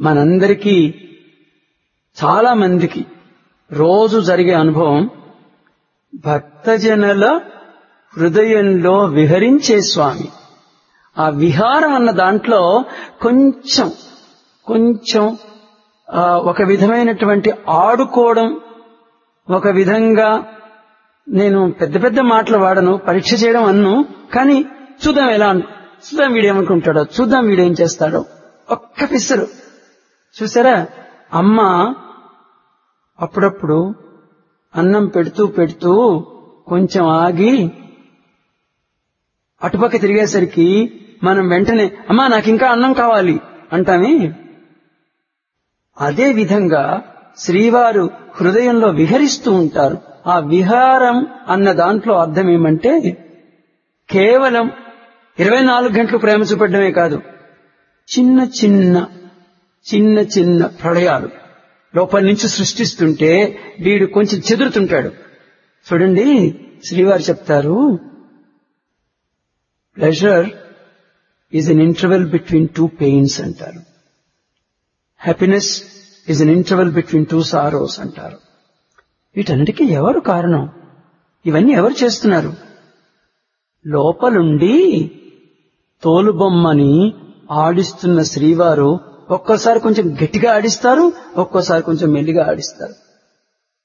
మనందరికీ చాలా మందికి రోజు జరిగే అనుభవం భక్తజనుల హృదయంలో విహరించే స్వామి ఆ విహారం అన్న దాంట్లో కొంచెం కొంచెం ఆ, ఒక విధమైనటువంటి ఆడుకోవడం ఒక విధంగా నేను పెద్ద పెద్ద మాటలు వాడను పరీక్ష చేయడం అన్ను కానీ చూద్దాం ఎలా అను చూద్దాం వీడేమనుకుంటాడో చూద్దాం వీడేం చేస్తాడో ఒక్క పిసరు చూసారా అమ్మ అప్పుడప్పుడు అన్నం పెడుతూ పెడుతూ కొంచెం ఆగి అటుపక్క తిరిగేసరికి మనం వెంటనే అమ్మా నాకు ఇంకా అన్నం కావాలి అంటామే అదే విధంగా శ్రీవారు హృదయంలో విహరిస్తూ ఉంటారు ఆ విహారం అన్న దాంట్లో అర్థం ఏమంటే కేవలం ఇరవై నాలుగు గంటలు ప్రేమ చూపడమే కాదు చిన్న చిన్న చిన్న చిన్న ప్రళయాలు లోపల నుంచి సృష్టిస్తుంటే వీడు కొంచెం చెదురుతుంటాడు చూడండి శ్రీవారు చెప్తారు pleasure is an interval between two pains అంటారు happiness is an interval between two sorrows అంటారు వీటన్నిటికీ ఎవరు కారణం ఇవన్నీ ఎవరు చేస్తున్నారు లోపలుండి తోలుబొమ్మని ఆడిస్తున్న శ్రీవారు ఒక్కోసారి కొంచెం గట్టిగా ఆడిస్తారు ఒక్కోసారి కొంచెం మెల్లిగా ఆడిస్తారు